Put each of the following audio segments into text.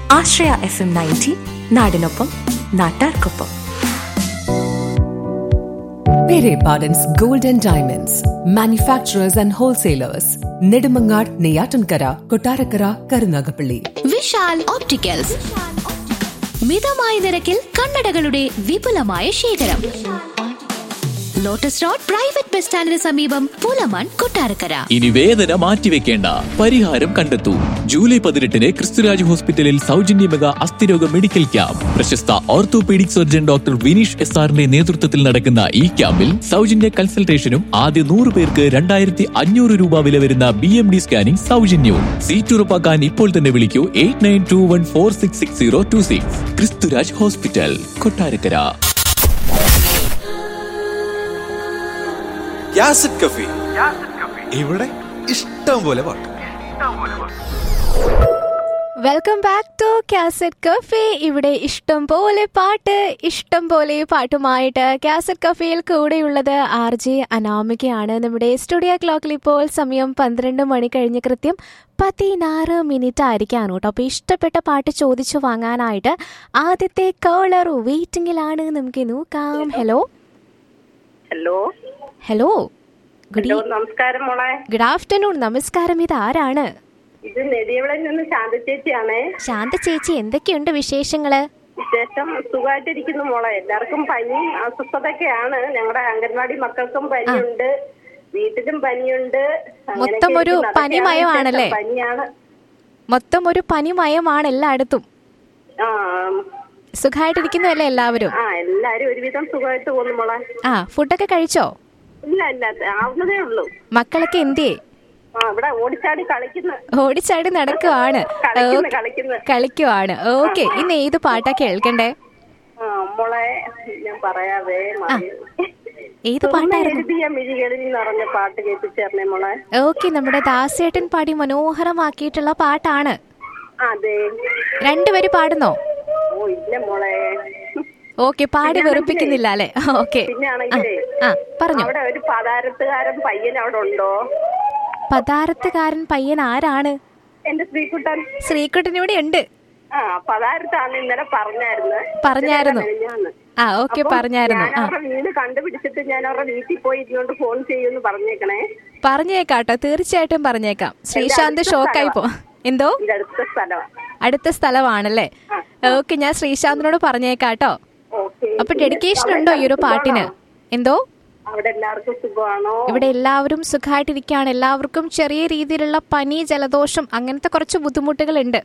ആശ്രയ F M ninety നാടിനൊപ്പം നാട്ടാർക്കൊപ്പം Pere Pardon's Gold and Diamonds, manufacturers and wholesalers, Nedumangad, Neyatankara, Kotarakara, Karunagapalli. Vishal opticals മിതമായ നിരക്കിൽ കണ്ണടകളുടെ വിപുലമായ ശേഖരം ലോട്ടസ് റോഡ് പ്രൈവറ്റ് ബസ് സ്റ്റാൻഡിന് സമീപം പുലമൺ കൊട്ടാരക്കര ഇനി വേദന മാറ്റിവെക്കേണ്ട പരിഹാരം കണ്ടെത്തൂ ജൂലൈ പതിനെട്ടിന് ക്രിസ്തുരാജ് ഹോസ്പിറ്റലിൽ സൗജന്യ മെഗാ അസ്ഥിരോഗ മെഡിക്കൽ ക്യാമ്പ് പ്രശസ്ത orthopaedic surgeon doctor Vineesh S ആറിന്റെ നേതൃത്വത്തിൽ നടക്കുന്ന ഈ ക്യാമ്പിൽ സൗജന്യ കൺസൾട്ടേഷനും ആദ്യ നൂറ് പേർക്ക് രണ്ടായിരത്തി അഞ്ഞൂറ് രൂപ വില വരുന്ന ബി എം ഡി സ്കാനിംഗ് സൗജന്യവും സീറ്റ് ഉറപ്പാക്കാൻ ഇപ്പോൾ തന്നെ വിളിക്കൂ eight nine two one four six six zero two six Kristuraj hospital Kottarakkara Yasid കഫി ഇവിടെ ഇഷ്ടം പോലെ പാട്ട് welcome back to cassette cafe ഇവിടെ ഇഷ്ടം പോലെ പാട്ട് ഇഷ്ടം പോലെ പാട്ടുമായിട്ട് കാസറ്റ് കഫേയിൽ കൂടെയുള്ളത് ആർ ജെ അനാമികയാണ് നമ്മുടെ സ്റ്റുഡിയോ ക്ലോക്കിൽ ഇപ്പോൾ സമയം പന്ത്രണ്ട് മണി കഴിഞ്ഞ് കൃത്യം പതിനാറ് മിനിറ്റ് ആയിരിക്കാണ് കേട്ടോ അപ്പോൾ ഇഷ്ടപ്പെട്ട പാട്ട് ചോദിച്ചു വാങ്ങാനായിട്ട് ആദ്യത്തെ കോളർ വെയിറ്റിംഗിലാണ് നമുക്ക് നോക്കാം hello hello hello good hello നമസ്കാരം മോളെ ഗുഡ് ആഫ്റ്റർനൂൺ നമസ്കാരം ഇത് ആരാണ് ഇത് നെടിയവിളയിൽ നിന്ന് ശാന്ത ചേച്ചിയാണേ ശാന്ത ചേച്ചി എന്തൊക്കെയുണ്ട് വിശേഷങ്ങള് വിശേഷം സുഖമായിട്ടിരിക്കുന്നു മോളെ എല്ലാവർക്കും പനി അസ്വസ്ഥതയൊക്കെയാണ് ഞങ്ങളുടെ അംഗൻവാടി മക്കൾക്കും പനിയുണ്ട് വീട്ടിലും പനിയുണ്ട് അങ്ങനെയൊക്കെ മൊത്തം ഒരു ഇരിക്കുന്നു. അതൊക്കെയാണ് പനിമയമാണല്ലേ? വിശേഷം. പനിയാണ് മൊത്തം ഒരു പനിമയമാണ് എല്ലായിടത്തും ആ സുഖമായിട്ടിരിക്കുന്നതല്ലേ എല്ലാവരും ആ എല്ലാരും ഒരുവിധം സുഖമായിട്ട് പോകുന്നു മോളെ ആ ഫുഡൊക്കെ കഴിച്ചോ ഇല്ല ഇല്ല ആവുന്നതേ ഉള്ളൂ മക്കളൊക്കെ എന്തിയേ ആ ഇവിടെ ഓടിച്ചാടി കളിക്കുന്നു ഓടിച്ചാടി നടക്കുവാണ് കളിക്കുന്നു ഓക്കേ. കളിക്കുന്നു കളിക്കുവാണ് ഓക്കെ ഇന്ന് ഏത് പാട്ടാ കേൾക്കണ്ടേ ആ മോളെ ഞാൻ പറയാവേ മതി. ഏത് സുറുമ പാട്ടായിരുന്നു എഴുതിയ മിഴികളിൽ നിറഞ്ഞ പാട്ട് കേൾപ്പിച്ചേർന്നേ മോളെ ഓക്കെ നമ്മുടെ ദാസേട്ടൻ പാടി മനോഹരമാക്കിയിട്ടുള്ള പാട്ടാണ് അതെ രണ്ടുപേര് പാടുന്നോ ഓ ഇല്ല മോളെ ഓക്കെ പാടി വെറുപ്പിക്കുന്നില്ല അല്ലെ ഓക്കെ പിന്നെ ആണെങ്കിലേ ആ പറഞ്ഞോ അവിടെ ഒരു പതാരത്തുകാരൻ പയ്യൻ അവിടെ ഉണ്ടോ പതാരത്തുകാരൻ പയ്യൻ ആരാണ് എന്റെ ശ്രീകുട്ടൻ ശ്രീകുട്ടൻ ഇവിടെ ഉണ്ട് ആ പതാരത്താണ് ഇന്നലെ പറഞ്ഞായിരുന്നു പറഞ്ഞായിരുന്നു മെനിഞ്ഞാന്ന്. ആ ഓക്കെ അപ്പം പറഞ്ഞായിരുന്നു ഞാൻ ആ അവരുടെ വീട് കണ്ടുപിടിച്ചിട്ട് ഞാൻ അവരുടെ വീട്ടിൽ പോയി ഇരുന്നോണ്ട് ഫോൺ ചെയ്യുമെന്ന് പറഞ്ഞേക്കണേ പറഞ്ഞേക്കാട്ടോ തീർച്ചയായിട്ടും പറഞ്ഞേക്കാം ശ്രീശാന്ത് അടുത്ത ഷോക്കായി പോ എന്തോ ഇത് അടുത്ത സ്ഥലം അടുത്ത സ്ഥലമാണല്ലേ ഓക്കെ ഞാൻ ശ്രീശാന്തിനോട് പറഞ്ഞേക്കാട്ടോ ഓക്കെ അപ്പൊ ഡെഡിക്കേഷൻ ഉണ്ടോ ഈ ഒരു പാട്ടിന് എന്തോ അവിടെ എല്ലാവർക്കും സുഖമാണോ ഇവിടെ എല്ലാവരും സുഖമായിട്ടിരിക്കുകയാണ് എല്ലാവർക്കും ചെറിയ രീതിയിലുള്ള പനി ജലദോഷം അങ്ങനത്തെ കുറച്ച് ബുദ്ധിമുട്ടുകൾ ഉണ്ട്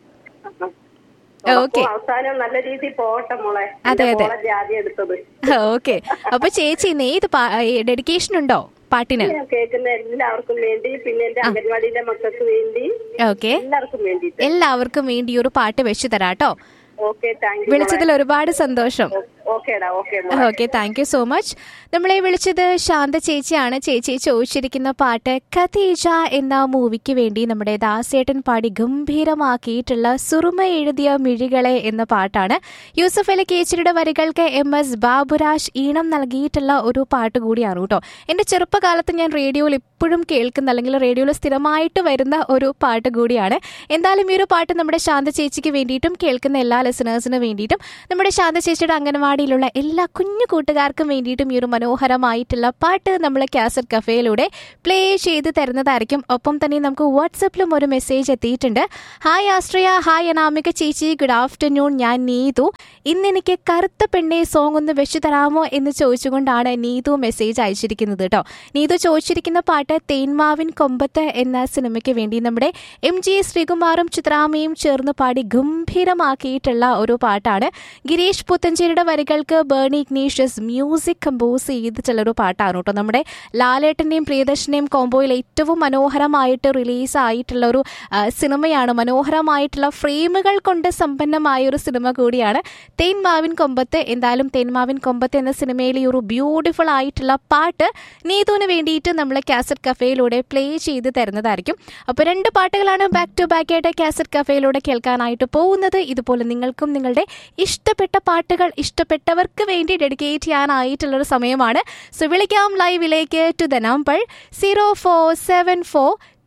ഓക്കെ അപ്പൊ അവസാനം നല്ല രീതിയിൽ പോകട്ടെ മോളെ അതെ, എന്റെ അതെ. മോളെ ജാതി എടുത്തത് ഓക്കെ അപ്പൊ ചേച്ചി ഇന്ന് ഏത് ഡെഡിക്കേഷൻ ഉണ്ടോ പാട്ടിന് ഞാൻ കേൾക്കുന്ന എല്ലാവർക്കും വേണ്ടി പിന്നെ എന്റെ അംഗൻവാടിയിലെ മക്കൾക്ക് വേണ്ടി ഓക്കെ എല്ലാവർക്കും വേണ്ടിയിട്ട് എല്ലാവർക്കും വേണ്ടി ഈ ഒരു പാട്ട് വെച്ചു തരാട്ടോ ഓക്കെ താങ്ക് യു വിളിച്ചതിൽ ഒരുപാട് സന്തോഷം ഓക്കേടാ okay okay thank you so much നമ്മളെ വിളിച്ചത് ശാന്ത ചേച്ചിയാണ് ചേച്ചി ചോദിച്ചിരിക്കുന്ന പാട്ട് ഖതീജ എന്ന മൂവിക്ക് വേണ്ടി നമ്മുടെ ദാസേട്ടൻ പാടി ഗംഭീരമാക്കിയിട്ടുള്ള സുറുമ എഴുതിയ മിഴികളെ എന്ന പാട്ടാണ് യൂസഫ് അലി കേച്ചിരിയുടെ വരികൾക്ക് എം എസ് ബാബുരാജ് ഈണം നൽകിയിട്ടുള്ള ഒരു പാട്ട് കൂടിയാണ് കേട്ടോ എൻ്റെ ചെറുപ്പകാലത്ത് ഞാൻ റേഡിയോയിൽ എപ്പോഴും കേൾക്കുന്ന അല്ലെങ്കിൽ റേഡിയോയിൽ സ്ഥിരമായിട്ട് വരുന്ന ഒരു പാട്ട് കൂടിയാണ് എന്തായാലും ഈ ഒരു പാട്ട് നമ്മുടെ ശാന്ത ചേച്ചിക്ക് വേണ്ടിയിട്ടും കേൾക്കുന്ന എല്ലാ ലിസണേഴ്സിന് വേണ്ടിയിട്ടും നമ്മുടെ ശാന്ത ചേച്ചിയുടെ അംഗനവാടിയിലുള്ള എല്ലാ കുഞ്ഞു കൂട്ടുകാർക്കും വേണ്ടിയിട്ടും ഈ ഒരു മനോഹരമായിട്ടുള്ള പാട്ട് നമ്മൾ കാസറ്റ് കഫേയിലൂടെ പ്ലേ ചെയ്ത് തരുന്നതായിരിക്കും ഒപ്പം തന്നെ നമുക്ക് വാട്സപ്പിലും ഒരു മെസ്സേജ് എത്തിയിട്ടുണ്ട് ഹായ് ആശ്രയ ഹായ് അനാമിക ചേച്ചി ഗുഡ് ആഫ്റ്റർനൂൺ ഞാൻ നീതു ഇന്ന് എനിക്ക് കറുത്ത പെണ്ണെ സോങ് ഒന്ന് വെച്ചു തരാമോ എന്ന് ചോദിച്ചുകൊണ്ടാണ് നീതു മെസ്സേജ് അയച്ചിരിക്കുന്നത് കേട്ടോ നീതു ചോദിച്ചിരിക്കുന്ന പാട്ട് തേന്മാവിൻ കൊമ്പത്ത് എന്ന സിനിമയ്ക്ക് വേണ്ടി നമ്മുടെ എം ജി ശ്രീകുമാറും ചിത്രാമയും ചേർന്ന് പാടി ഗംഭീരമാക്കിയിട്ടുള്ള ഒരു പാട്ടാണ് ഗിരീഷ് പുത്തഞ്ചേരിയുടെ വരികൾക്ക് ബേണി ഇഗ്നീഷ്യസ് മ്യൂസിക് കമ്പോസ് ചെയ്തിട്ടുള്ള ഒരു പാട്ടാണ് കേട്ടോ നമ്മുടെ ലാലേട്ടന്റെയും പ്രിയദർശന്റെയും കോംബോയിൽ ഏറ്റവും മനോഹരമായിട്ട് റിലീസ് ആയിട്ടുള്ള ഒരു ആ, സിനിമയാണ് മനോഹരമായിട്ടുള്ള ഫ്രെയിമുകൾ കൊണ്ട് സമ്പന്നമായ ഒരു സിനിമ കൂടിയാണ് തേന്മാവിൻ കൊമ്പത്ത് എന്തായാലും തേന്മാവിൻ കൊമ്പത്ത് എന്ന സിനിമയിലെ ഈ ഒരു ബ്യൂട്ടിഫുൾ ആയിട്ടുള്ള പാട്ട് നീതുവിന് വേണ്ടിയിട്ട് നമ്മൾ കാസറ്റ് കഫേയിലൂടെ പ്ലേ ചെയ്ത് തരുന്നതായിരിക്കും അപ്പോൾ രണ്ട് പാട്ടുകളാണ് ബാക്ക് ടു ബാക്ക് ആയിട്ട് കാസറ്റ് കഫേയിലൂടെ കേൾക്കാനായിട്ട് പോകുന്നത് ഇതുപോലെ നിങ്ങൾക്കും നിങ്ങളുടെ ഇഷ്ടപ്പെട്ട പാട്ടുകൾ ഇഷ്ടപ്പെട്ടവർക്ക് വേണ്ടി ഡെഡിക്കേറ്റ് ചെയ്യാനായിട്ടുള്ളൊരു സമയമാണ് സോ വിളിക്കാം ലൈവിലേക്ക് to the number zero four seven four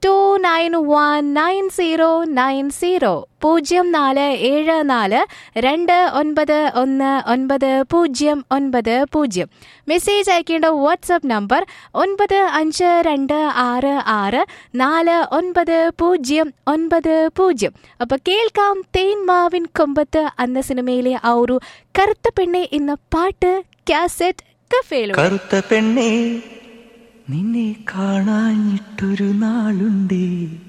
two nine one nine zero nine zero പൂജ്യം നാല് ഏഴ് നാല് രണ്ട് ഒൻപത് ഒന്ന് ഒൻപത് പൂജ്യം ഒൻപത് പൂജ്യം മെസ്സേജ് അയക്കേണ്ട വാട്സപ്പ് നമ്പർ ഒൻപത് അഞ്ച് രണ്ട് ആറ് ആറ് നാല് ഒൻപത് പൂജ്യം ഒൻപത് പൂജ്യം അപ്പൊ കേൾക്കാം തേൻമാവിൻ കൊമ്പത്ത് എന്ന സിനിമയിലെ ആ ഒരു കറുത്ത പെണ്ണെ എന്ന പാട്ട് കാസറ്റ് കഫേലും കറുത്ത പെണ്ണേ നിന്നെ കാണാഞ്ഞിട്ടൊരു നാളുണ്ടേ